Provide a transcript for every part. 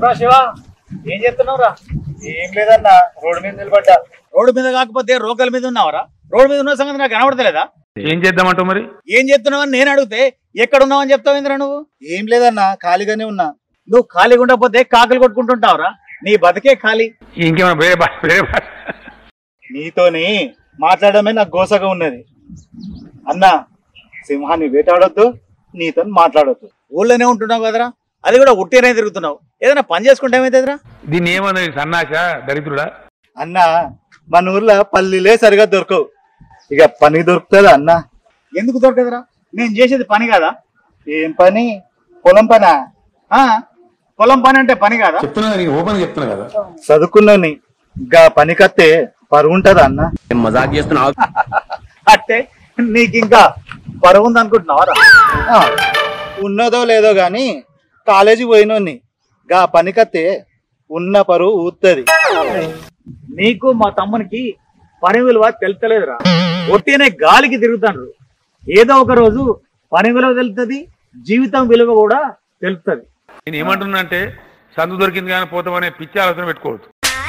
చెప్పరా శివ ఏం చేస్తున్నావురా ఏం లేదన్నా రోడ్డు మీద నిలబడ్డా రోడ్డు మీద కాకపోతే రోకల మీద ఉన్నావరా రోడ్డు మీద ఉన్న సంగతి నాకు కనబడతలేదా ఏం చేద్దామంటావు మరి ఏం చెప్తున్నావని నేను అడిగితే ఎక్కడ ఉన్నావని చెప్తావు ఇంద్రా నువ్వు ఏం లేదన్నా ఖాళీగానే ఉన్నా నువ్వు ఖాళీగా ఉండకపోతే కాకలు కొట్టుకుంటుంటావురా నీ బతికే ఖాళీ ఇంకేమైనా వేరే భాష వేరే భాష నీతోని మాట్లాడమే నాకు గోసగా ఉన్నది అన్నా సింహాన్ని వేటాడొద్దు నీతో మాట్లాడొద్దు ఊళ్ళోనే ఉంటున్నావు కదరా అది కూడా ఉట్టినే తిరుగుతున్నావు ఏదైనా పని చేసుకుంటే ఏమైతుందిరా దీన్ని ఏమన్నది సన్నాస దరిద్రుడా అన్నా మన ఊర్లో పల్లీలే సరిగా దొరకవు ఇక పని దొరుకుతుందా అన్నా ఎందుకు దొరకదురా నేను చేసేది పని కాదా ఏం పని పొలం పనా ఆ? పొలం పని అంటే పని కాదా చెప్తున్నా కదా, నీకు ఓపెన్ చెప్తున్నా కదా చదువుకున్నాని గా పనికత్తే పరువు ఉంటదా అన్నా మజాక్ చేస్తున్నావు అంటే నీకు ఇంకా పరువు ఉంది అనుకుంటున్నావా ఆ, ఉన్నదో లేదో గాని కాలేజీ పోయినోని గా పనికత్తే ఉన్న పరువు ఊత్తది నీకు మా తమ్మునికి పని విలువ తెలుతలేదురా ఒట్టినే గాలికి తిరుగుతాండ్రు ఏదో ఒక రోజు పని విలువ తెలుస్తుంది జీవితం విలువ కూడా తెలుస్తుంది నేను ఏమంటున్నా అంటే సందు దొరికింది కానీ పోతామనే పిచ్చి ఆలోచన పెట్టుకోవద్దు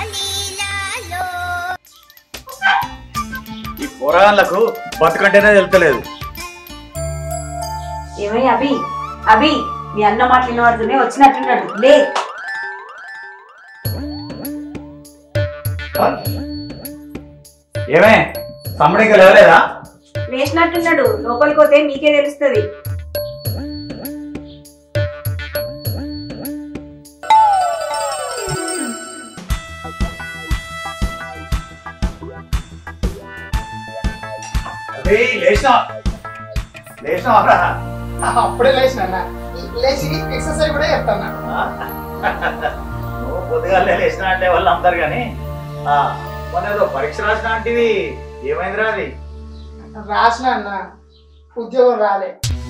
ఈ పోరాళ్ళకు బతుకంటేనే తెలుతలేదు ఏమై అభి అభి మీ అన్న మాటలు వినబడుతున్నాయి వచ్చినట్టున్నాడు లే ఏమే తమ్ముడికి లేవలేదా వేసినట్టున్నాడు లోపలికి పోతే మీకే తెలుస్తుంది లేచినా లేచినావరా అప్పుడే లేచిన లేచి ఎక్సర్సైజ్ కూడా చెప్తాను నువ్వు పొద్దుగాలే లేచినా అంటే వాళ్ళు అందరు కానీ మొన్న ఏదో పరీక్ష రాసిన అంటివి ఏమైందిరా అది రాసిన అన్న ఉద్యోగం రాలే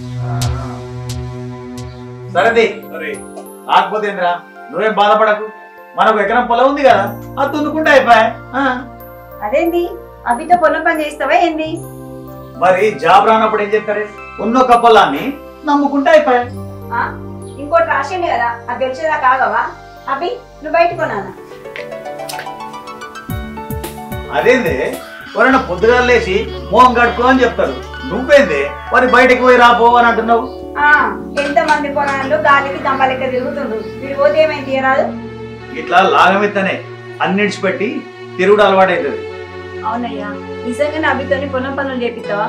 సరేది కాకపోతే ఏందిరా నువ్వేం బాధపడకు మనకు ఎకరం పొలం ఉంది కదా అది దున్నుకుంటే అయిపోయాయి ఆ. అదేంది అభితో పొలం పని చేస్తావా ఏంది మరి జాబ్ రానప్పుడు ఏం చెప్తారు ఉన్న ఒక పొలాన్ని నమ్ముకుంటే అయిపోయాయి ఆ? ఇంకోటి రాసిండు కదా అది తెలిసేదా కాగవా అభి నువ్వు బయటకు నాన్న అదేంది ఎవరైనా పొద్దుగా లేచి మోహం కడుకో అని చెప్తారు నువ్వేంది మరి బయటకు పోయి రాపో అని అంటున్నావు ఆ, ఎంతమంది పొలాలు గాలికి దంబలెక్క తిరుగుతుండ్రు వీడు పోతే ఏమైంది తీయరాదు ఇట్లా లాగమెత్తనే అన్నిడిచి పెట్టి తిరుగుడు అలవాటైతుంది అవునయ్యా నిజంగానే అభితోని పొలం పనులు చేపిస్తావా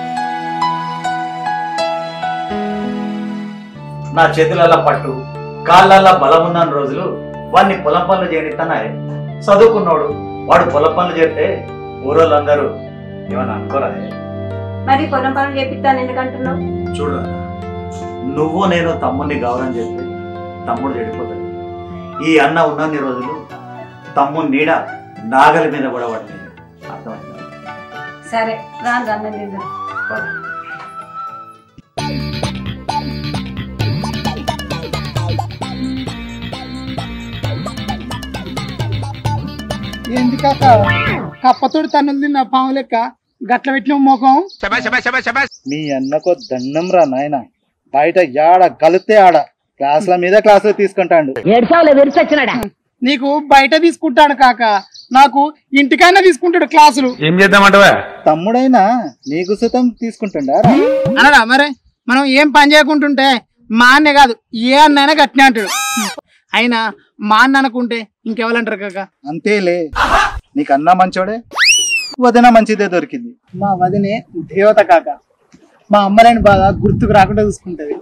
నా చేతులల్లా పట్టు కాళ్ళల్లా బలం ఉన్న రోజులు వాడిని పొలం పనులు చేయనిస్తున్నాయి చదువుకున్నాడు వాడు పొలం పనులు చేస్తే ఊరోళ్ళందరూ ఏమన్నా అనుకోరా మరి పొలం పనులు చేపిస్తాను ఎందుకంటున్నావు చూడు నువ్వు నేను తమ్ముడిని గౌరవం చేస్తే తమ్ముడు చెడిపోతాడు ఈ అన్న ఉన్నన్ని రోజులు తమ్ముడు నీడ నాగలి మీద కూడా పడలేదు అర్థమైందా సరే రాను రాను తిందాం ఏంది కాక కప్పతోడు తన్నులు తిన్న పాము లెక్క గట్ల పెట్టిన ముఖం మీ అన్నకో దండం రా నాయన బయట యాడ కలితే ఆడ క్లాసుల మీద క్లాసులు తీసుకుంటాడు నీకు బయట తీసుకుంటాడు కాక నాకు ఇంటికైనా తీసుకుంటాడు క్లాసులు ఏం చేద్దామంటావా తమ్ముడైనా నీకు సుతం తీసుకుంటుండా రా? అనరా మరే మనం ఏం పని చేయకుంటుంటే మా అన్నే కాదు ఏ అన్నైనా గట్టినే అంటాడు అయినా మా అన్న అనుకుంటే ఇంకెవరంటారు కాక అంతేలే నీకు అన్న మంచోడే వదిన మంచిదే దొరికింది మా వదినే దేవత కాక మా అమ్మలేని బాధ గుర్తుకు రాకుండా చూసుకుంటది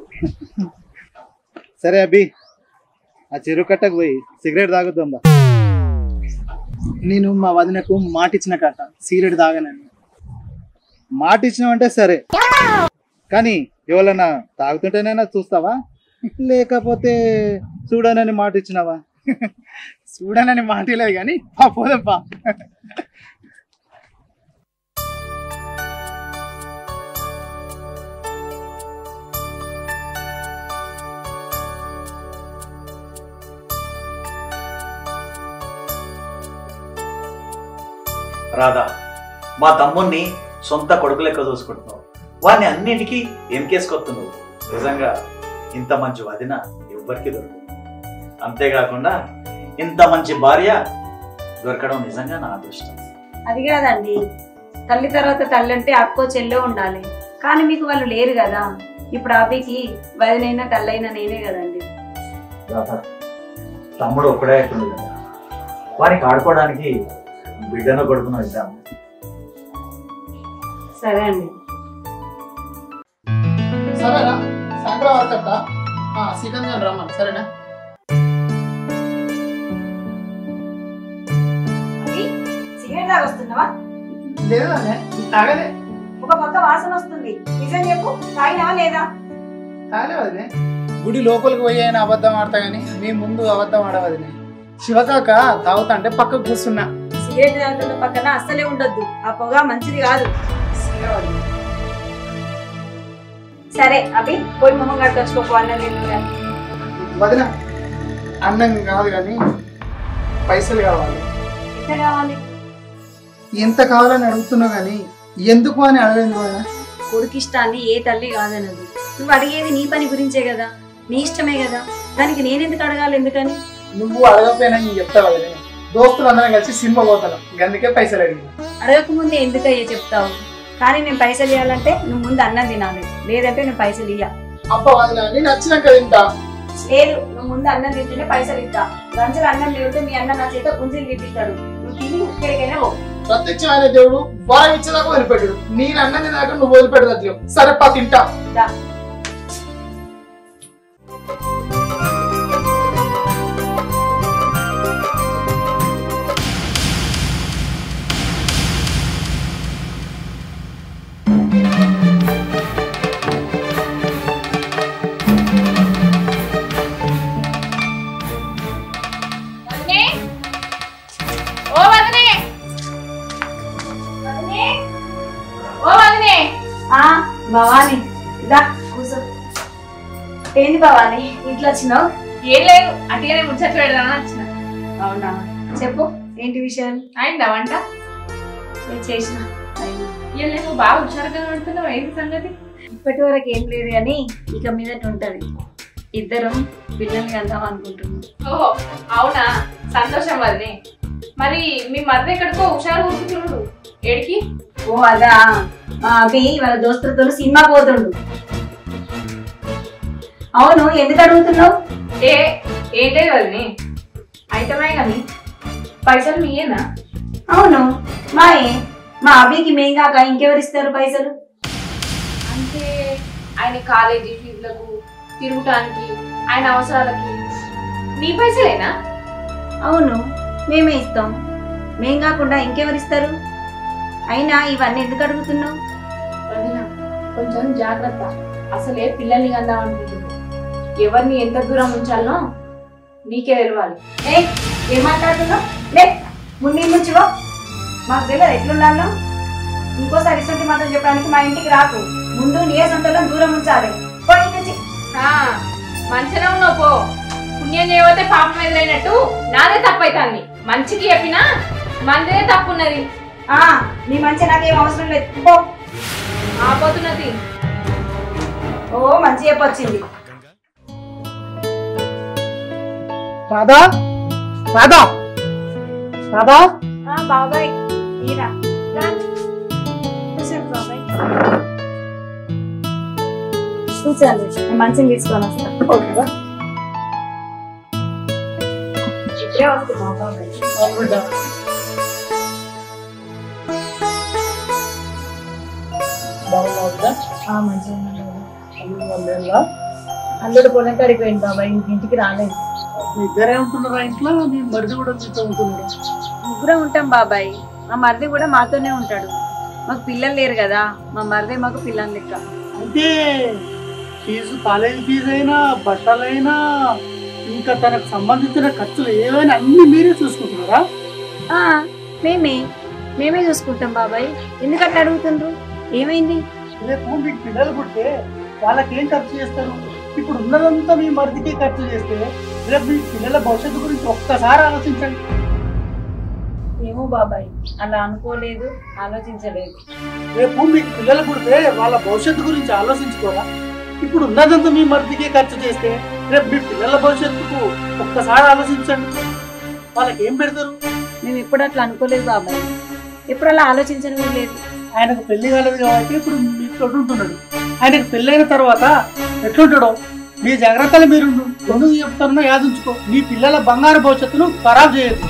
సరే అభి ఆ చెరువు కట్టకు పోయి సిగరెట్ తాగుద్దాం దా. నేను మా వదినకు మాట ఇచ్చిన కాక సిగరెట్ తాగనని మాట ఇచ్చినావంటే సరే కానీ ఎవరన్నా తాగుతుంటేనైనా చూస్తావా లేకపోతే చూడనని మాట ఇచ్చినావా చూడనని మాట లేదు కానీ పా పోదాం పా రాధా మా తమ్ముణ్ణి సొంత కొడుకు లెక్క చూసుకుంటున్నావు వాడిని అన్నింటికి ఎంకేసుకొస్తున్నావు నిజంగా ఇంత మంచి వదిన ఎవ్వరికి దొరకదు అంతేకాకుండా ఇంత మంచి భార్య దొరకడం నిజంగా నా అదృష్టం అది కాదండి తల్లి తర్వాత తల్లి అంటే అక్కో చెల్లె ఉండాలి కానీ మీకు వాళ్ళు లేరు కదా ఇప్పుడు అబ్బాయికి వదినైనా తల్లైనా నేనే కదండి రాధ, తమ్ముడు ఒక్కడే అవుతుంది కదా వారికి ఆడుకోవడానికి బిడ్డను కొడుకును ఇద్దాము సరే అండి సరేనా సాయంత్రం వరకట్ట సికందర్ రమ్మని సరేనా అది సిగరెట్ తాగి వస్తున్నావా లేదండి తాగలే ఒక పక్క వాసన వస్తుంది నిజం చెప్పు తాగినావా లేదా తాగలే వదిలే గుడి లోపలికి పోయి అయినా అబద్ధం ఆడతా గానీ మీ ముందు అబద్ధం ఆడవదిలే శివకాక తాగుతా అంటే పక్కకు కూర్చున్నా సిగరెట్ తాగుతున్న పక్కన అస్సలే ఉండొద్దు ఆ పొగ మంచిది కాదు సరే అభి పోయి మొహం కట్టుకొచ్చుకో అన్నం తిందువు గాని. వదిన అన్నం కాదు కానీ పైసలు కావాలి ఎంత కావాలి ఎంత కావాలని అడుగుతున్నావు కానీ ఎందుకు అని అడగలేదు వదిన కొడుకు ఇష్టాన్ని ఏ తల్లి కాదనదు నువ్వు అడిగేది నీ పని గురించే కదా నీ ఇష్టమే కదా దానికి నేనెందుకు అడగాలి ఎందుకని నువ్వు అడగకపోయినా నేను చెప్తా వదిలే దోస్తులు అందరం కలిసి సినిమా పోతాను అందుకే పైసలు అడిగిన అడగకముందే ఎందుకయ్యే చెప్తావు కానీ నేను పైసలు ఇవ్వాలంటే నువ్వు ముందు అన్నం తినాలి లేదంటే నేను పైసలు ఇయ్య అబ్బా వదిన నేను వచ్చినాక తింటా లేదు నువ్వు ముందు అన్నం తింటేనే పైసలు ఇస్తా లంచలు అన్నం లేకపోతే మీ అన్న నా చేత గుంజలు తిప్పిస్తాడు నువ్వు తిని ఎక్కడికైనా పో ప్రత్యక్షమైన దేవుడు వరం ఇచ్చేదాకా వదిలిపెట్టాడు నేను అన్నం తిన్నాక నువ్వు వదిలిపెట్టదు సరే పా తింటా దా. వదినే ఓ వదినే వదినే ఓ వదినే ఆ భవాని దా కూర్చో ఏంది భవాని ఇంట్లో వచ్చినావు ఏం లేదు అటుగానే ముచ్చట్లు పెడదామని వచ్చిన అవునా చెప్పు ఏంటి విషయాలు అయిందా వంట నేను చేసిన ఏం లేదు నువ్వు బాగా హుషారుగా పెడుతున్నావు ఏంటి సంగతి ఇప్పటి వరకు ఏం లేదు కానీ ఇక మీదట ఉంటది ఇద్దరం పిల్లల్ని అందాం అనుకుంటున్నాం ఓహో అవునా సంతోషం వదినే మరి మీ మద్దతు ఎక్కడికో హుషారు కూర్చుంటున్నాడు ఏడికి ఓ అదా మా అభి వాళ్ళ దోస్తులతో సినిమా పోతుండు అవును ఎందుకు అడుగుతున్నావు ఏ ఏంటే వదినే అయితమే కానీ పైసలు మీయేనా అవును మాయే మా అభికి మేం కాక ఇంకెవరిస్తారు పైసలు అంటే ఆయన కాలేజీ ఫీజులకు తిరుగుటానికి ఆయన అవసరాలకి నీ పైసలేనా అవును మేమే ఇస్తాం మేం కాకుండా ఇంకెవరిస్తారు అయినా ఇవన్నీ ఎందుకు అడుగుతున్నావు వదిన కొంచెం జాగ్రత్త అసలే పిల్లల్ని కందాం అనుకుంటుంది ఎవరిని ఎంత దూరం ఉంచాలనో నీకే తెలవాలి ఏ ఏం మాట్లాడుతున్నావు లే ముందు నుంచివో మాకు తెలియదు ఎట్లుండాలో ఇంకోసారి ఇటువంటి మాటలు చెప్పడానికి మా ఇంటికి రాకు ముందు నీ సొంతలో దూరం ఉంచాలి పోయి నుంచి ఆ, మంచిగా ఉన్నావు పో పుణ్యం చేయబోతే పాపం ఎదురైనట్టు నాదే తప్పు అవుతుంది మంచికి చెప్పినా మందే తప్పు ఉన్నది ఆ నీ మంచి నాకేం అవసరం లేదు పో ఆపోతున్నది ఓ మంచి చెప్పొచ్చింది రాధా రాధా రాధా ఆ బాబాయ్ ఈరా రా. కూర్చోండి బాబాయ్ కూర్చోండి నేను మంచిని తీసుకొని వస్తా ఓకేరా ఇప్పుడే వస్తున్నా బాబాయ్ అవును బాగున్నావుగా ఆ మంచిగా ఉన్నాను బాబాయ్. అల్లుడు వాళ్ళు ఏంలా? అల్లుడు పొలం కాడికి పోయింది బాబాయ్ ఇంక ఇంటికి రాలేదు మీ ఇద్దరే ఉంటున్నారా ఇంట్లో మీ మరిది కూడా మీతో ఉంటున్నారా ముగ్గురం ఉంటాం బాబాయ్ మా మరిది కూడా మాతోనే ఉంటాడు మాకు పిల్లలు లేరు కదా మా మరిదే మాకు పిల్లలు లెక్క అంటే ఫీజు కాలేజీ ఫీజు అయినా బట్టలైనా ఇంకా తనకు సంబంధించిన ఖర్చులు ఏవైనా అన్ని మీరే చూసుకుంటున్నారా ఆ, మేమే మేమే చూసుకుంటాం బాబాయ్ ఎందుకంటే అడుగుతుండ్రు ఏమైంది రేపు మీకు పిల్లలు పుడితే వాళ్ళకి ఏం ఖర్చు చేస్తారు ఇప్పుడు ఉన్నదంతా మీ మరిదికి ఖర్చు చేస్తే రేపు మీ పిల్లల భవిష్యత్తు గురించి ఒక్కసారి ఆలోచించండి ఏమో బాబాయ్ అలా అనుకోలేదు ఆలోచించలేదు రేపు మీకు పిల్లలు పుడితే వాళ్ళ భవిష్యత్తు గురించి ఆలోచించుకోరా ఇప్పుడు ఉన్నదంతా మీ మరిదికే ఖర్చు చేస్తే రేపు మీ పిల్లల భవిష్యత్తుకు ఒక్కసారి ఆలోచించండి వాళ్ళకి ఏం పెడతారు మేము ఎప్పుడు అట్లా అనుకోలేదు బాబాయ్ ఎప్పుడు అలా ఆలోచించను కూడా లేదు ఆయనకు పెళ్లి కాలేదు కాబట్టి ఇప్పుడు మీతో ఉంటున్నాడు ఆయనకు పెళ్ళైన తర్వాత ఎట్లుంటాడో మీ జాగ్రత్తలు మీరు ఎందుకు చెప్తానో యాదించుకో మీ పిల్లల బంగారు భవిష్యత్తును ఖరాబ్ చేయదు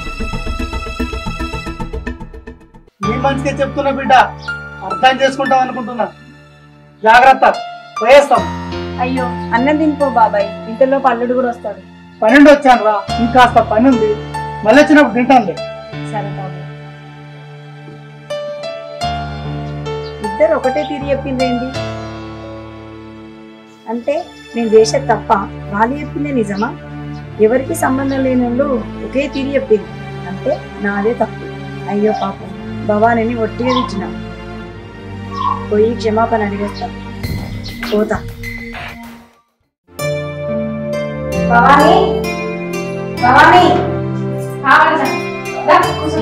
మీ మంచిగా చెప్తున్నా బిడ్డ అర్థం చేసుకుంటాం అనుకుంటున్నా జాగ్రత్త పోయేస్తాం అయ్యో అన్నం తినిపో బాబాయ్ ఇంతలో పల్లుడు కూడా వస్తాడు పన్నెండు వచ్చాను రా ఇంకాస్త పని ఉంది మళ్ళీ వచ్చినప్పుడు తింటానులే సరే బాబాయ్ ఇద్దరు ఒకటే తీరి చెప్పిందేంటి అంటే నేను చేసే తప్ప వాళ్ళు చెప్పిందే నిజమా ఎవరికి సంబంధం లేని వాళ్ళు ఒకే తీరి చెప్పింది అంటే నాదే తప్పు అయ్యో పాపం భవానీని ఒట్టిగా ఇచ్చిన పోయి క్షమాపణ అడిగేస్తా పోతా భవానీ భవానీ కావాలి కూర్చో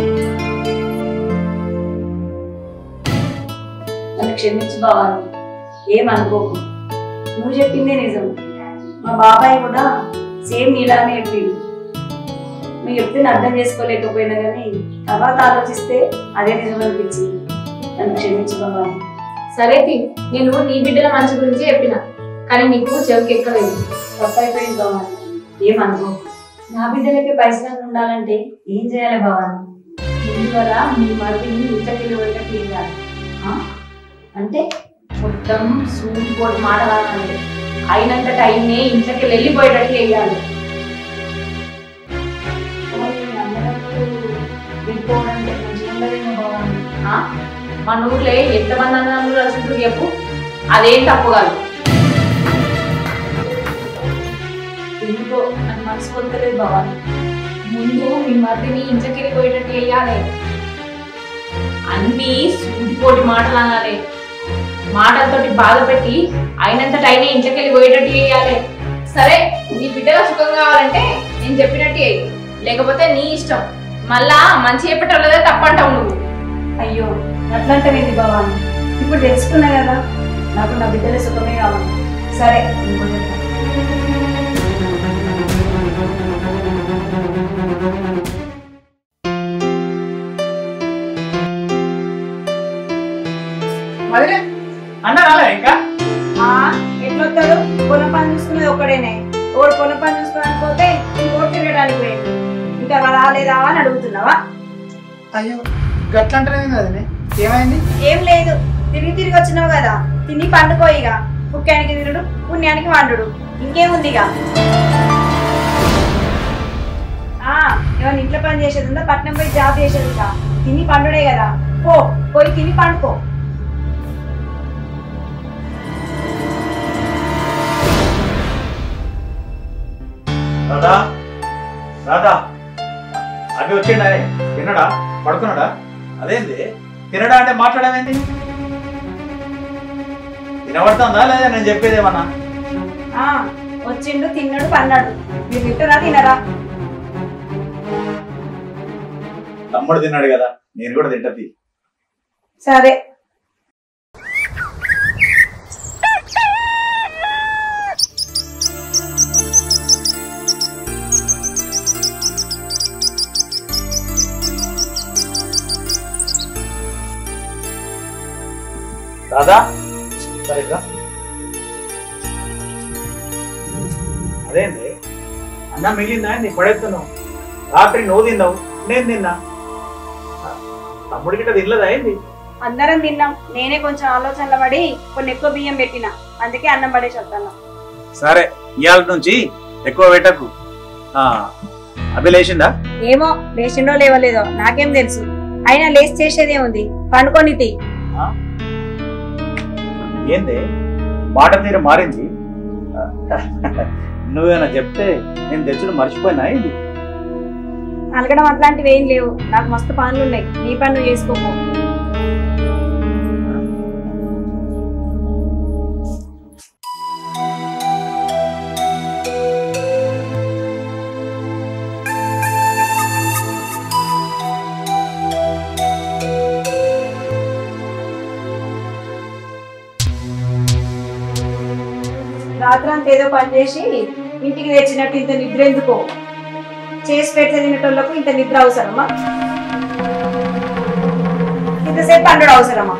నన్ను క్షమించు భవాని ఏమనుకోకు నువ్వు చెప్పిందే నిజం మా బాబాయ్ కూడా సేమ్ నీలానే చెప్పిండు నువ్వు చెప్తే నేను అర్థం చేసుకోలేకపోయినా కానీ తర్వాత ఆలోచిస్తే అదే నిజం అనిపించింది నన్ను క్షమించు భవాని సరే తి నేను నీ బిడ్డల మంచి గురించి చెప్పిన కానీ నీకు చెవికి ఎక్కలేదు తప్పైపోయింది భవాని ఏమనుకోకు నా బిడ్డలకి పైసలు ఉండాలంటే ఏం చేయాలి భవాని ముందువల్ల మీ మరిదిని ఇంతకెళ్ళి పోయేటట్టు చేయాలి ఆ? అంటే మొత్తం సూటిపోటు మాటలాడాలి అయినంత టైంనే ఇంట్లోకి వెళ్ళిపోయేటట్టు చేయాలి వెళ్ళిపోవడానికి మంచిగా ఉండదేమో భవాని ఆ? మన ఊర్లో ఎంతమంది అన్నదమ్ములు కలిసి చెప్పు అదేం తప్పు కాదు ఎందుకో నాకు మనసు పొందలేదు భవాని ముందు మీ మరిదిని ఇంట్లోకి వెళ్ళిపోయేటట్టు చేయాలి అన్ని సూటిపోటి మాటలు అనాలి మాటలతోటి బాధ పెట్టి అయినంత టైంనే ఇంట్లోకి వెళ్ళి పోయేటట్టు చేయాలి సరే నీ బిడ్డగా సుఖం కావాలంటే నేను చెప్పినట్టు చేయి లేకపోతే నీ ఇష్టం మళ్ళా మంచి చెప్పేటోళ్ళదే తప్పంటావు నువ్వు అయ్యో అట్లాంటివేంది భవాని ఇప్పుడు తెలుసుకున్నా కదా నాకు నా బిడ్డల సుఖమే కావాలి సరే ఇంకో చెప్తా. మదిలే అన్న రాలే ఇంకా ఆ, ఎట్లొస్తాడు పొలం పని చూసుకునేది ఒక్కడేనే ఒకడు పొలం పని చూసుకోవడానికి పోతే ఇంకోటి తిరగడానికి పోయింది ఇంకా రాలేదా అని అడుగుతున్నావా అయ్యో గట్లంటేనే కదనే ఏమైంది ఏం లేదు తిరిగి తిరిగి వచ్చినావు కదా తిని పండుకో ఇక పుక్యానికి తిరుడు పుణ్యానికి వండుడు ఇంకేముంది ఇక ఆ, ఏమైనా ఇంట్లో పని చేసేది ఉందా పట్నం పోయి జాబ్ చేసేది ఉందా తిని పండుడే కదా పో పోయి తిని పండుకో రాధా రాధా అవి వచ్చిండా తినడా పడుకున్నాడా అదేంది తినడా అంటే మాట్లాడమేంది వినబడుతుందా లేదా నేను చెప్పేది ఏమన్నా ఆ, వచ్చిండు తిన్నాడు పన్నాడు మీరు తింటారా తినరా తమ్ముడు తిన్నాడు కదా నేను కూడా తింటది సరే రాధా సరే రా. అదేంది అన్నం మిగిలిందా నీ పడేస్తున్నావు రాత్రి నువ్వు తిన్నావు నేను తిన్నా ఆ, తమ్ముడి గిట్ట తినలేదా ఏంది అందరం తిన్నాం నేనే కొంచెం ఆలోచనలో పడి కొన్ని ఎక్కువ బియ్యం పెట్టిన అందుకే అన్నం పడేసి వస్తాను సరే ఇవాళ నుంచి ఎక్కువ పెట్టకు ఆ, అభి లేచిందా ఏమో లేచిండో లేవలేదో నాకేం తెలుసు అయినా లేచి చేసేదే ఉంది పండుకొని తీ ఏంది మాట తీరు మారింది ఆ, నువ్వేనా చెప్తే నేను తెచ్చుడు మర్చిపోయినా ఏంది అలగడం అట్లాంటివి ఏం లేవు నాకు మస్తు పనులు ఉన్నాయి నీ పని నువ్వు చేసుకోపో రాత్రంతా ఏదో పని చేసి ఇంటికి తెచ్చినట్టు ఇంత నిద్ర ఎందుకో చేసి పెడితే తినేటోళ్ళకు ఇంత నిద్ర అవసరమా ఇంతసేపు పండుగ అవసరమా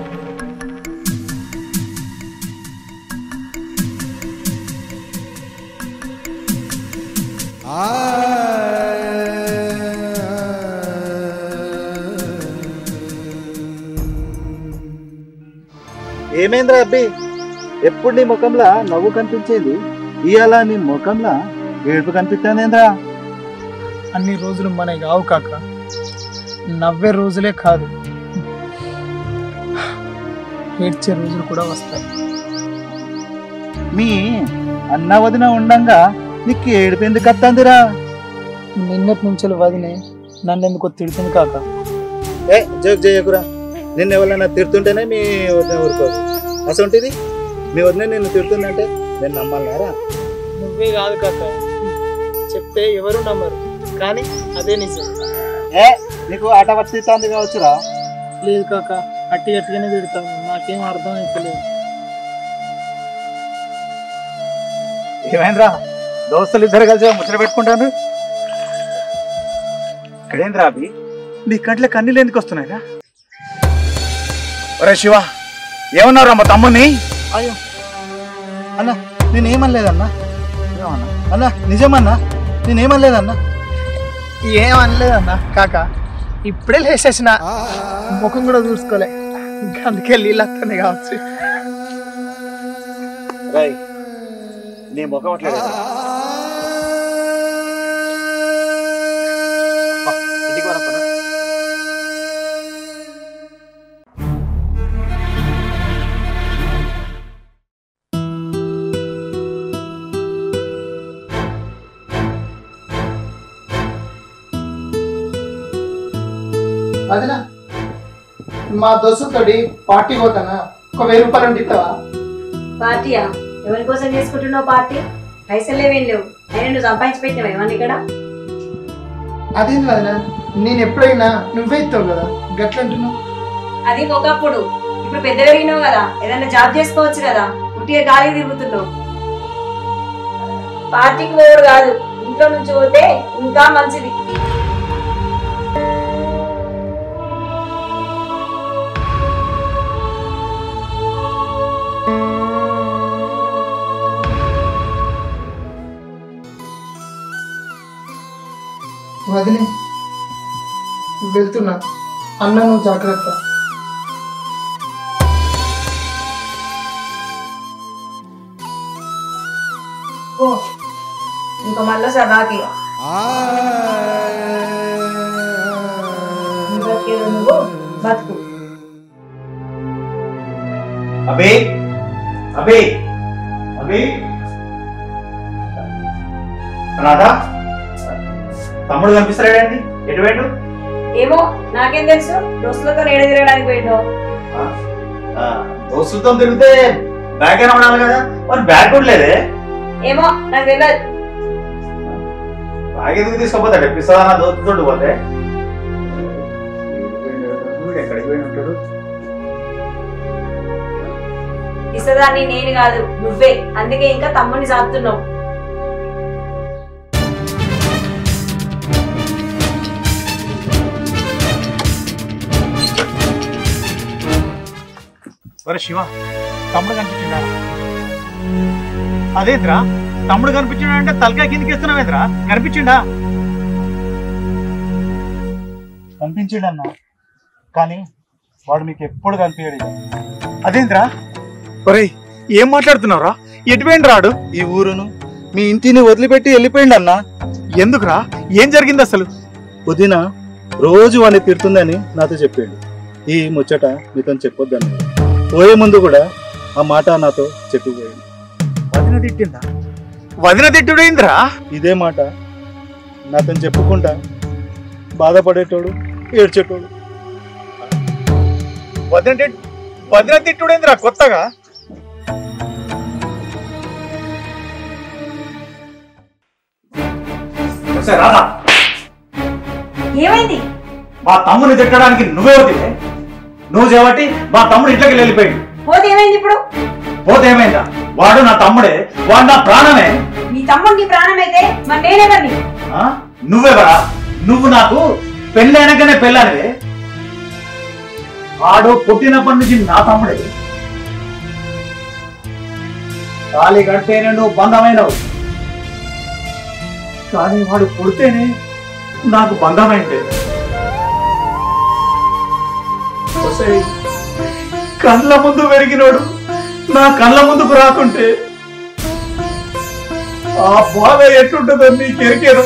ఏమైందిరా అబ్బి ఎప్పుడు నీ ముఖంలో నవ్వు కనిపించేది ఇవాళ నీ ముఖంలో ఏడుపు కనిపిస్తుందేంద్రా అన్ని రోజులు మన కావు కాక నవ్వే రోజులే కాదు ఏడ్చే రోజులు కూడా వస్తాయి మీ అన్న వదిన ఉండంగా నీకు ఏడుపు ఎందుకు వస్తుందిరా నిన్నటి నుంచి వదినే నన్ను ఎందుకో తిడుతుంది కాక ఏ జోక్ చేయకురా నిన్ను ఎవరైనా తిడుతుంటేనే మీ వదిన ఊరుకోదు అసొంటిది మీ వదిన నిన్ను తిడుతుందంటే నేను నమ్మాలన్నారా నువ్వే కాదు కాక చెప్తే ఎవరు నమ్మరు కానీ అదే నిజం ఏ నీకు ఆట పట్టిస్తుంది కావచ్చురా లేదు కాక అట్టి గట్టిగానే తిడతాను నాకేం అర్థం అవుతలేదు ఏమైందిరా దోస్తులు ఇద్దరు కలిసి ముచ్చట పెట్టుకుంటాను ఇక్కడేంద్రా అభి నీ కంట్లో కన్నీళ్ళు ఎందుకు వస్తున్నాయిరా ఒరే శివ ఏమన్నారా మా తమ్ముని అయ్యో అన్న నేనేమనలేదన్నా ఏమన్నా అన్న నిజమన్నా నేనేమనలేదన్నా ఏమనలేదన్నా కాక ఇప్పుడే లేచేసిన ముఖం కూడా చూసుకోలే ఇంకా అందుకే నీళ్ళు వస్తుంది కావచ్చు రై నీ ముఖం అట్లా ఇంటికి వరా పద. అదినా మా దోస్తుతోటి పార్టీ పోతానా ఒక వెయ్యి రూపాయలు ఉంటే ఇస్తావా పార్టీయా ఎవరి కోసం చేసుకుంటున్నావు పార్టీ పైసలు లేవేం లేవు అయినా నువ్వు సంపాదించి పెట్టినావు ఏమన్నా ఇక్కడ అదేంటి వదినా నేను ఎప్పుడైనా నువ్వే ఇస్తావు కదా గట్ల అంటున్నావు అది ఒకప్పుడు ఇప్పుడు పెద్ద పెరిగినావు కదా ఏదైనా జాబ్ చేసుకోవచ్చు కదా ఉట్టిగా గాలికి తిరుగుతున్నావు పార్టీకి పోడు కాదు ఇంట్లో నుంచి పోతే ఇంకా మంచిది వదిలే వెళ్తున్నా అన్న నువ్వు జాగ్రత్త ఓ ఇంకా మళ్ళీ సదాకి బతికేదో నువ్వు బతుకు అభి అభి అభి రాధా తమ్ముడు కనిపిస్తాడండి ఎటు వెండు ఏమో నాకేం తెలుసు దోస్తులతో నేడ తిరగడానికి పోయిందో దోస్తులతో తిరిగితే బ్యాగ్ అయినా ఉండాలి కదా మరి బ్యాగ్ కూడా లేదే ఏమో నాకు తెలియదు బ్యాగ్ ఎందుకు తీసుకోపోతాడు పిస్తా నా దోస్తుతో పోతే వీడు ఎక్కడికి పోయి ఉంటాడు ఇసదాన్ని నేను కాదు నువ్వే అందుకే ఇంకా తమ్ముడిని సాగుతున్నావు ఒరే శివ తమ్ముడు కనిపించిండా అదేంద్రా తమ్ముడు కనిపించిండా అంటే తలకాయ కిందకి ఇస్తున్నావేంద్రా కనిపించిండా కనిపించాడన్న కానీ వాడు మీకు ఎప్పుడు కనిపించాడు ఇక. అదేంద్రా ఒరేయ్ ఏం మాట్లాడుతున్నావురా ఎటుపోయింది రాడు ఈ ఊరును మీ ఇంటిని వదిలిపెట్టి వెళ్ళిపోయిండు అన్న ఎందుకురా ఏం జరిగింది అసలు పుదీన రోజు వాడిని తిడుతుందని నాతో చెప్పాడు ఈ ముచ్చట మీతో చెప్పొద్దని పోయే ముందు కూడా ఆ మాట నాతో చెప్పిపోయాడు వదిన తిట్టిందా వదిన తిట్టుడైందిరా ఇదే మాట నాతో చెప్పుకుంటా బాధపడేటోడు ఏడ్చేటోడు వదిన తిట్- వదిన తిట్టుడైందిరా కొత్తగా ఒకసారి రాదా ఏమైంది మా తమ్ముని తిట్టడానికి నువ్వే వదిలే నువ్వు చేయబట్టి మా తమ్ముడు ఇంట్లోకి వెళ్ళిపోయాడు పోతే ఏమైంది ఇప్పుడు పోతే ఏమైందా వాడు నా తమ్ముడే వాడు నా ప్రాణమే నీ తమ్ముడు నీ ప్రాణం అయితే మరి నేనేవని ఆ? నువ్వెవరా నువ్వు నాకు పెళ్ళైనాకనే పెళ్ళానివే వాడు పుట్టినప్పటి నుంచి నా తమ్ముడే తాళి కడితేనే నువ్వు బంధమైనవు కానీ వాడు పుడితేనే నాకు బంధమైంది ఒసేయ్, కళ్ళ ముందు పెరిగినోడు నా కళ్ళ ముందుకు రాకుంటే ఆ బాధ ఎట్టుంటుందో నీకు ఎరికేనా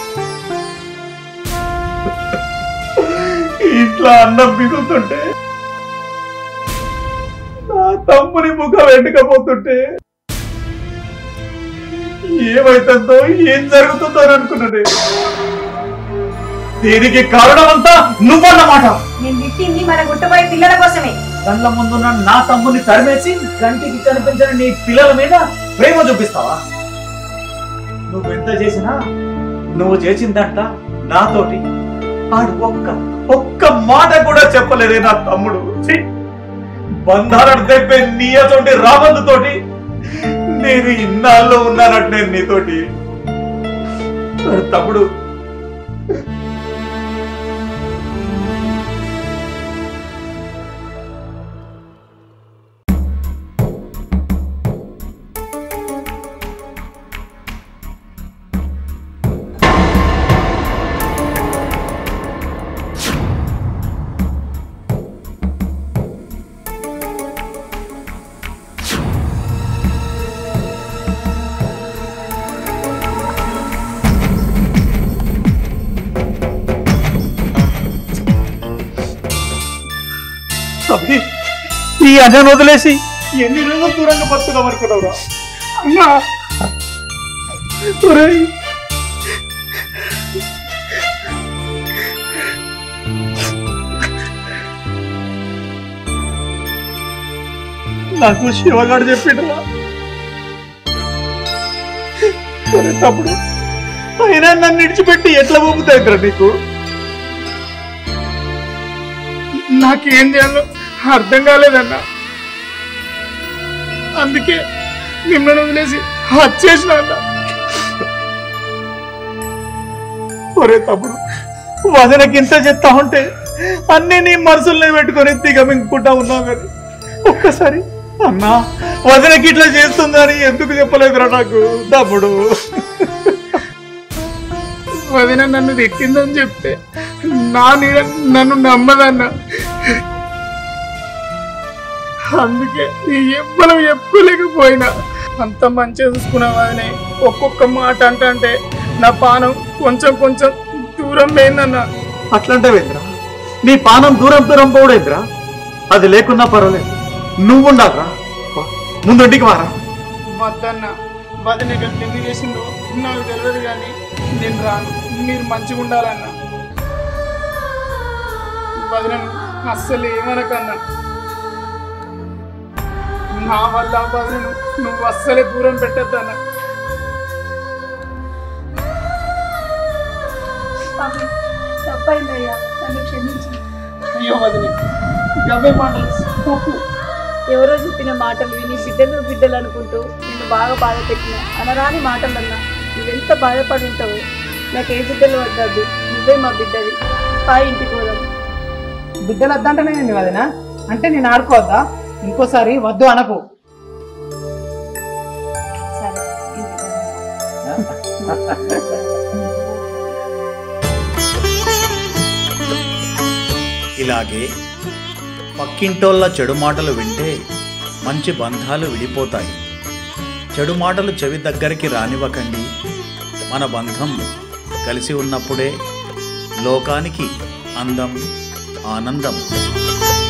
ఇంట్లో అన్నం మిగులుతుంటే నా తమ్ముని ముఖం వెంటకపోతుంటే ఏమైతుందో ఏం జరుగుతుందో అని అనుకున్నాడు దీనికి కారణం అంతా నువ్వన్నమాట నేను తిట్టింది మన గుట్టబోయే పిల్లల కోసమే కళ్ళ ముందున్న నా తమ్ముని తరిమేసి కంటికి కనిపించిన నీ పిల్లల మీద ప్రేమ చూపిస్తావా నువ్వెంత చేసినా నువ్వు చేసిందంట నాతోటి ఆడు ఒక్క ఒక్క మాట కూడా చెప్పలేదే నా తమ్ముడు ఛీ! బంధాలను తెప్పే నీయతోటి రాబందుతోటి నేను ఇన్నాళ్ళు ఉన్నానంటే నీతోటి తమ్ముడు అభి, ఈ అన్నను వదిలేసి ఎన్ని రోజులు దూరంగా బతుకుదాం అనుకున్నావురా అమ్మా ఒరేయ్, నాకు శివగాడు చెప్పిండ్రా ఒరే తమ్ముడు అయినా నన్ను విడిచిపెట్టి ఎట్లా పంపుతాయిరా నీకు నాకేం చేయాలో అర్థం కాలేదన్నా అందుకే మిమ్మల్ని వదిలేసి వచ్చేసిన అన్నా ఒరే తమ్ముడు వదనకి ఇంత చెప్తా ఉంటే అన్ని నీ మనసుల్ని పెట్టుకొని దిగమింగుకుంటా ఉన్నావు కానీ ఒక్కసారి అన్నా వదనకి ఇట్లా చేస్తుందని ఎందుకు చెప్పలేదురా నాకు తమ్ముడు వదిన నన్ను తిట్టిందని చెప్తే నా నీడ నన్ను నమ్మదన్నా అందుకే నీ ఎవ్వరం చెప్పుకోలేకపోయినా అంత మంచిగా చూసుకున్నా వదినే ఒక్కొక్క మాట అంటే నా పానం కొంచెం కొంచెం దూరం పోయిందన్నా అట్లంటే వేంద్రా నీ పానం దూరం దూరం పోడేంద్రా అది లేకున్నా పర్వాలేదు నువ్వుండాలరా ముందు ఇంటికి వారా వద్దన్న వదిన గట్ల ఎందుకు చేసిందో నాకు తెలియదు కానీ నేను రాను మీరు మంచిగా ఉండాలన్న వదినను అస్సలు ఏమనకన్నా నా వల్ల వదినను నువ్వు అస్సలే దూరం పెట్టద్దన్న తప్పైందయ్యా నన్ను క్షమించు అయ్యో వదిన గవ్వే మాటలు తప్పు ఎవరో చెప్పిన మాటలు విని బిడ్డలు బిడ్డలు అనుకుంటూ నిన్ను బాగా బాధ పెట్టిన అనరాని మాటలన్నా నువ్వెంత బాధపడి ఉంటావో నాకు ఏ బిడ్డలు వద్దు నువ్వే మా బిడ్డవి ఆ ఇంటికి పోదాం బిడ్డలు వద్దంటేనే నేను వదిన అంటే నేను ఆడుకోవద్దా ఇంకోసారి వద్దు అనకు సరే ఇంటికి పోదాం. ఇలాగే పక్కింటోళ్ళ చెడు మాటలు వింటే మంచి బంధాలు విడిపోతాయి చెడు మాటలు చెవి దగ్గరికి రానివ్వకండి మన బంధం కలిసి ఉన్నప్పుడే లోకానికి అందం ఆనందం